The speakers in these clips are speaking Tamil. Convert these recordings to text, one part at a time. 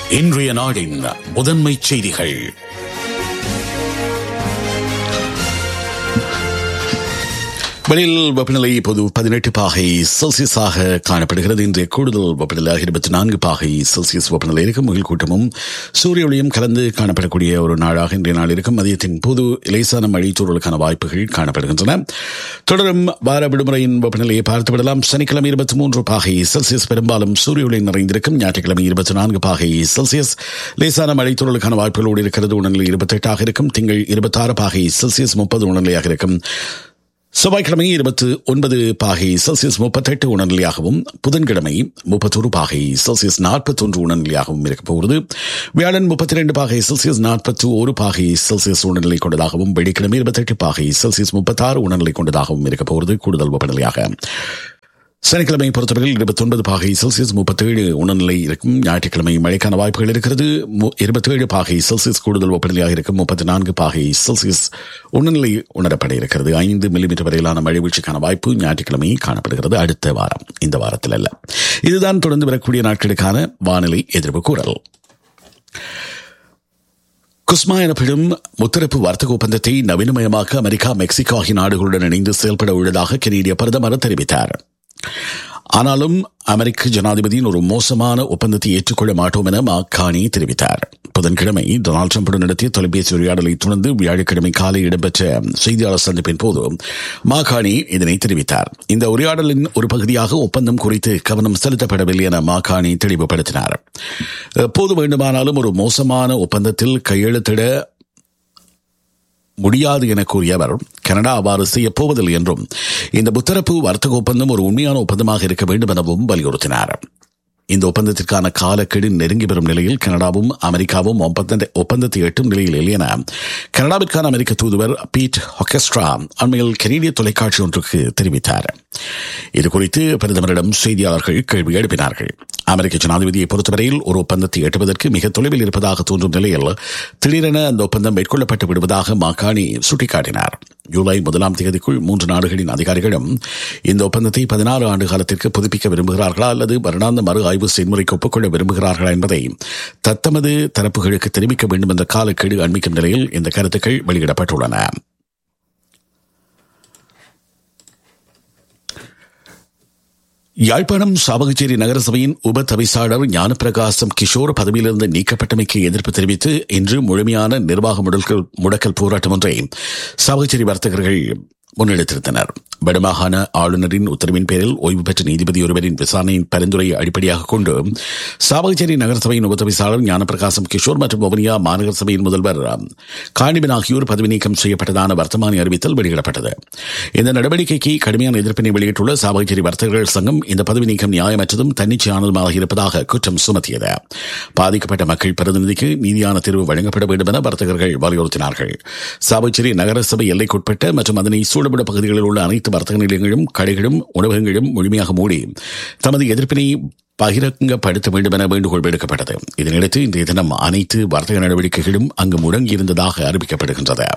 இன்றைய நாடின் முதன்மை செய்திகள் வெளியில் வெப்பநிலை இப்போது பதினெட்டு பாகை செல்சியஸாக காணப்படுகிறது இன்றைய கூடுதல் வெப்பநிலையாக இருபத்தி நான்கு பாகை செல்சியஸ் வெப்பநிலை இருக்கும் முகில் கூட்டமும் சூரிய ஒளியும் கலந்து காணப்படக்கூடிய ஒரு நாளாக இன்றைய நாள் இருக்கும் மதியத்தின் பொது லேசான மழை சூழலுக்கான வாய்ப்புகள் காணப்படுகின்றன தொடரும் வார விடுமுறையின் வெப்பநிலையை பார்த்துவிடலாம் சனிக்கிழமை இருபத்தி மூன்று பாகை செல்சியஸ் பெரும்பாலும் சூரிய ஒளி நிறைந்திருக்கும் ஞாயிற்றுக்கிழமை இருபத்தி நான்கு பாகை செல்சியஸ் லேசான மழை சூழலுக்கான வாய்ப்புகளோடு இருக்கிறது உணர்நிலை இருபத்தெட்டாக இருக்கும் திங்கள் இருபத்தாறு பாகை செல்சியஸ் முப்பது உணர்நிலையாக இருக்கும் செவ்வாய்க்கிழமை இருபத்தி ஒன்பது பாகை செல்சியஸ் முப்பத்தெட்டு உணர்நிலையாகவும் புதன்கிழமை முப்பத்தொரு பாகை செல்சியஸ் நாற்பத்தொன்று உணர்நிலையாகவும் இருக்கப் போகிறது வியாழன் முப்பத்தி ரெண்டு பாகை செல்சியஸ் நாற்பத்தி ஒரு பாகை செல்சியஸ் உணர்நிலை கொண்டதாகவும் வெள்ளிக்கிழமை இருபத்தெட்டு பாகை செல்சியஸ் முப்பத்தாறு உணர்நிலை கொண்டதாகவும் இருக்கப் போகிறது கூடுதல் வெப்பநிலையாக சனிக்கிழமை பொறுத்தவரையில் இருபத்தி ஒன்பது பாகை செல்சியஸ் முப்பத்தேழு உணர்நிலை இருக்கும் ஞாயிற்றுக்கிழமை மழைக்கான வாய்ப்புகள் இருக்கிறது இருபத்தேழு பாகை செல்சியஸ் கூடுதல் வெப்பநிலையாக இருக்கும் முப்பத்தி நான்கு பாகை செல்சியஸ் உணர்நிலை உணரப்பட இருக்கிறது ஐந்து மில்லிமீட்டர் வரையிலான மழை வீழ்ச்சிக்கான வாய்ப்பு ஞாயிற்றுக்கிழமை காணப்படுகிறது அடுத்த வாரம் இந்த வாரத்தில் அல்ல இதுதான் தொடர்ந்து வரக்கூடிய நாட்களுக்கான வானிலை எதிர்ப்பு கூறல் குஸ்மா எனப்படும் முத்தரப்பு வர்த்தக ஒப்பந்தத்தை நவீனமயமாக்க அமெரிக்கா மெக்சிகோ ஆகிய நாடுகளுடன் இணைந்து செயல்பட உள்ளதாக கெனடிய பிரதமர் தெரிவித்தார் ஆனாலும் அமெரிக்க ஜனாதிபதியின் ஒரு மோசமான ஒப்பந்தத்தை ஏற்றுக்கொள்ள மாட்டோம் என மாக்கானி தெரிவித்தார் புதன்கிழமை டொனால்டு டிரம்புடன் நடத்திய தொலைபேசி உரையாடலை தொடர்ந்து வியாழக்கிழமை காலை இடம்பெற்ற செய்தியாளர் சந்திப்பின் போது மாகாணி இதனை தெரிவித்தார் இந்த உரையாடலின் ஒரு பகுதியாக ஒப்பந்தம் குறித்து கவனம் செலுத்தப்படவில்லை என மாகாணி தெளிவுபடுத்தினார் எப்போது வேண்டுமானாலும் ஒரு மோசமான ஒப்பந்தத்தில் கையெழுத்திட முடியாது என கூறிய அவர் கனடா அவ்வாறு செய்யப்போவதில்லை என்றும் இந்த முத்தரப்பு வர்த்தக ஒப்பந்தம் ஒரு உண்மையான ஒப்பந்தமாக இருக்க வேண்டும் எனவும் வலியுறுத்தினார் இந்த ஒப்பந்தத்திற்கான காலக்கெடு நெருங்கி வரும் நிலையில் கனடாவும் அமெரிக்காவும் ஒப்பந்தத்தை எட்டும் நிலையில் இல்லை என கனடாவிற்கான அமெரிக்க தூதுவர் பீட் ஹொக்கெஸ்ட்ரா அண்மையில் கனேடிய தொலைக்காட்சி ஒன்றுக்கு தெரிவித்தார் இதுகுறித்து பிரதமரிடம் செய்தியாளர்கள் கேள்வி எழுப்பினார்கள் அமெரிக்க ஜனாதிபதியை பொறுத்தவரையில் ஒரு ஒப்பந்தத்தை எட்டுவதற்கு மிக தொலைவில் இருப்பதாக தோன்றும் நிலையில் திடீரென அந்த ஒப்பந்தம் மேற்கொள்ளப்பட்டு விடுவதாக மாகாணி சுட்டிக்காட்டினார் ஜூலை முதலாம் தேதிக்குள் மூன்று நாடுகளின் அதிகாரிகளும் இந்த ஒப்பந்தத்தை பதினாறு ஆண்டு காலத்திற்கு புதுப்பிக்க விரும்புகிறார்களா அல்லது வருடாந்த மறு ஆய்வு செயல்முறைக்கு ஒப்புக்கொள்ள விரும்புகிறார்களா என்பதை தத்தமது தரப்புகளுக்கு தெரிவிக்க வேண்டும் என்ற காலக்கெடு அண்மிக்கும் நிலையில் இந்த கருத்துக்கள் வெளியிடப்பட்டுள்ளன யாழ்ப்பாணம் சாவகச்சேரி நகரசபையின் உப தவிசாளர் ஞானப்பிரகாசம் கிஷோர் பதவியிலிருந்து நீக்கப்பட்டமைக்கு எதிர்ப்பு தெரிவித்து இன்று முழுமையான நிர்வாக முடக்கல் முடக்கல் போராட்டம் ஒன்றை சாவகச்சேரி வர்த்தகர்கள் முன்னெடுத்திருந்தனர் வடமாகாண ஆளுநரின் உத்தரவின் பேரில் ஓய்வு பெற்ற நீதிபதி ஒருவரின் விசாரணையின் பரிந்துரையை அடிப்படையாக கொண்டு சாவகச்சேரி நகரசபையின் உபதவிசாளர் ஞானப்பிரகாசம் கிஷோர் மற்றும் வவுனியா மாநகர சபையின் முதல்வர் காணிபன் ஆகியோர் பதவி நீக்கம் செய்யப்பட்டதான வர்த்தமானி அறிவித்தல் வெளியிடப்பட்டது இந்த நடவடிக்கைக்கு கடுமையான எதிர்ப்பினை வெளியிட்டுள்ள சாவகச்சேரி வர்த்தகர்கள் சங்கம் இந்த பதவி நீக்கம் நியாயமற்றதும் தன்னிச்சையானதுமாக இருப்பதாக குற்றம் சுமத்தியது பாதிக்கப்பட்ட மக்கள் பிரதிநிதிக்கு நீதியான தீர்வு வழங்கப்பட வேண்டும் என வர்த்தகர்கள் வலியுறுத்தினார்கள் சாவகச்சேரி நகரசபை எல்லைக்குட்பட்ட மற்றும் அதனை சூழப்பட பகுதிகளில் உள்ள அனைத்து வர்த்தக நிலையங்களும் கடைகளும் உணவகங்களும் முழுமையாக மூடி தமது எதிர்ப்பினை பகிரங்கப்படுத்த வேண்டும் என வேண்டுகோள் விடுக்கப்பட்டது இதனையடுத்து இன்றைய தினம் அனைத்து வர்த்தக நடவடிக்கைகளும் அங்கு முடங்கியிருந்ததாக அறிவிக்கப்படுகின்றது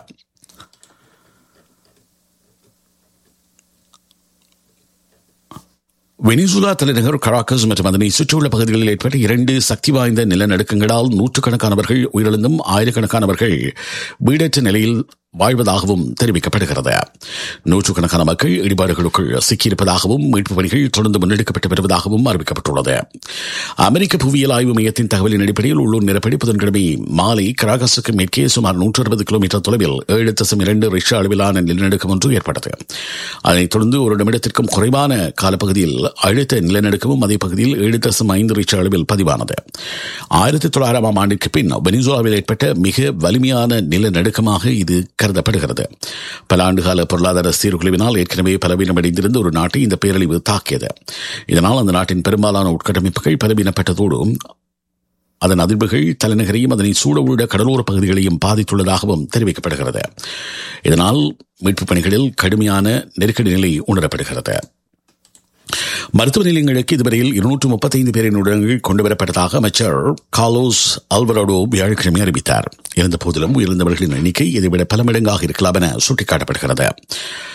வெனிசுலா தலைநகர் கராக்கஸ் மற்றும் அதனை சுற்றியுள்ள பகுதிகளில் ஏற்பட்ட இரண்டு சக்தி வாய்ந்த நிலநடுக்கங்களால் நூற்றுக்கணக்கானவர்கள் உயிரிழந்தும் ஆயிரக்கணக்கானவர்கள் வீடற்ற நிலையில் வாழ்வதாகவும் தெரிவிக்கப்படுகிறது நூற்றுக்கணக்கான மக்கள் இடிபாடுகளுக்குள் சிக்கியிருப்பதாகவும் மீட்புப் பணிகள் தொடர்ந்து முன்னெடுக்கப்பட்டு வருவதாகவும் அறிவிக்கப்பட்டுள்ளது அமெரிக்க புவியியல் ஆய்வு மையத்தின் தகவலின் அடிப்படையில் உள்ளூர் நிலப்படி புதன்கிழமை மாலை கராகஸுக்கு மேற்கே சுமார் நூற்று அறுபது கிலோமீட்டர் தொலைவில் ஏழு தசம் இரண்டு ரிஷா அளவிலான நிலநடுக்கம் ஒன்று ஏற்பட்டது அதனைத் தொடர்ந்து ஒரு நிமிடத்திற்கும் குறைவான காலப்பகுதியில் அழுத்த நிலநடுக்கமும் அதே பகுதியில் ஏழு தசம் ஐந்து ரிஷா அளவில் பதிவானது ஆயிரத்தி தொள்ளாயிரமாம் ஆண்டிற்கு பின் வெனிசுலாவில் ஏற்பட்ட மிக வலிமையான நிலநடுக்கமாக இது கருதப்படுகிறது பல ஆண்டுகால பொருளாதார சீர்குலைவினால் ஏற்கனவே பலவீனமடைந்திருந்த ஒரு நாட்டை இந்த பேரழிவு தாக்கியது இதனால் அந்த நாட்டின் பெரும்பாலான உட்கட்டமைப்புகள் பலவீனப்பட்டதோடு அதன் அதிர்வுகள் தலைநகரையும் அதனை சூழவுள்ள கடலோர பகுதிகளையும் பாதித்துள்ளதாகவும் தெரிவிக்கப்படுகிறது இதனால் மீட்புப் பணிகளில் கடுமையான நெருக்கடி நிலை உணரப்படுகிறது மருத்துவ நிலையங்களுக்கு இதுவரையில் இருநூற்று முப்பத்தைந்து பேரின் உடல்கள் கொண்டுவரப்பட்டதாக அமைச்சர் காலோஸ் அல்வராடோ வியாழக்கிழமை அறிவித்தார் இருந்த போதிலும் உயிரிழந்தவர்களின் எண்ணிக்கை இதைவிட பல மடங்காக இருக்கலாம் என சுட்டிக்காட்டப்படுகிறது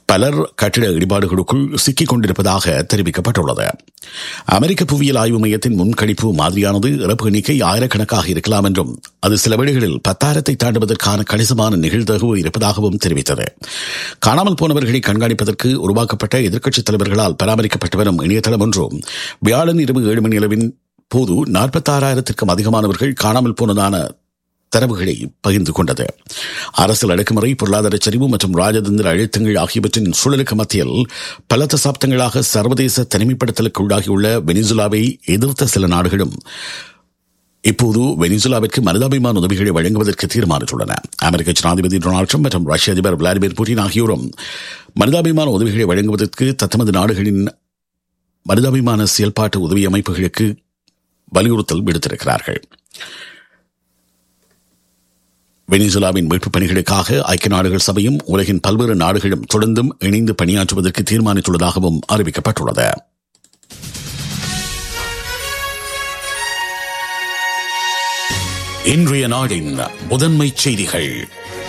பலர் கட்டிட இடிபாடுகளுக்குள் சிக்கிக் கொண்டிருப்பதாக தெரிவிக்கப்பட்டுள்ளது அமெரிக்க புவியியல் ஆய்வு மையத்தின் முன்கணிப்பு மாதிரியானது இறப்பு எண்ணிக்கை ஆயிரக்கணக்காக இருக்கலாம் என்றும் அது சில வேளைகளில் பத்தாயிரத்தை தாண்டுவதற்கான கணிசமான நிகழ்தகவு இருப்பதாகவும் தெரிவித்தது காணாமல் போனவர்களை கண்காணிப்பதற்கு உருவாக்கப்பட்ட எதிர்க்கட்சித் தலைவர்களால் பராமரிக்கப்பட்டு வரும் இணையதளம் ஒன்றும் வியாழன் இரவு ஏழு மணி அளவின் போது நாற்பத்தாறாயிரத்திற்கும் அதிகமானவர்கள் காணாமல் போனதான தரவுகளை பகிர்ந்து கொண்டது அரசியல் அடக்குமுறை பொருளாதார சரிவு மற்றும் ராஜதந்திர அழுத்தங்கள் ஆகியவற்றின் சூழலுக்கு மத்தியில் பல தசாப்தங்களாக சர்வதேச தனிமைப்படுத்தலுக்கு உள்ளாகியுள்ள வெனிசுலாவை எதிர்த்த சில நாடுகளும் இப்போது வெனிசுலாவிற்கு மனிதாபிமான உதவிகளை வழங்குவதற்கு தீர்மானித்துள்ளன அமெரிக்க ஜனாதிபதி டொனால்டு ட்ரம்ப் மற்றும் ரஷ்ய அதிபர் விளாடிமிர் புட்டின் ஆகியோரும் மனிதாபிமான உதவிகளை வழங்குவதற்கு தத்தமது நாடுகளின் மனிதாபிமான செயல்பாட்டு உதவி அமைப்புகளுக்கு வலியுறுத்தல் விடுத்திருக்கிறார்கள் வெனிசுலாவின் மீட்புப் பணிகளுக்காக ஐக்கிய நாடுகள் சபையும் உலகின் பல்வேறு நாடுகளும் தொடர்ந்தும் இணைந்து பணியாற்றுவதற்கு தீர்மானித்துள்ளதாகவும் அறிவிக்கப்பட்டுள்ளது இன்றைய நாடின் முதன்மை செய்திகள்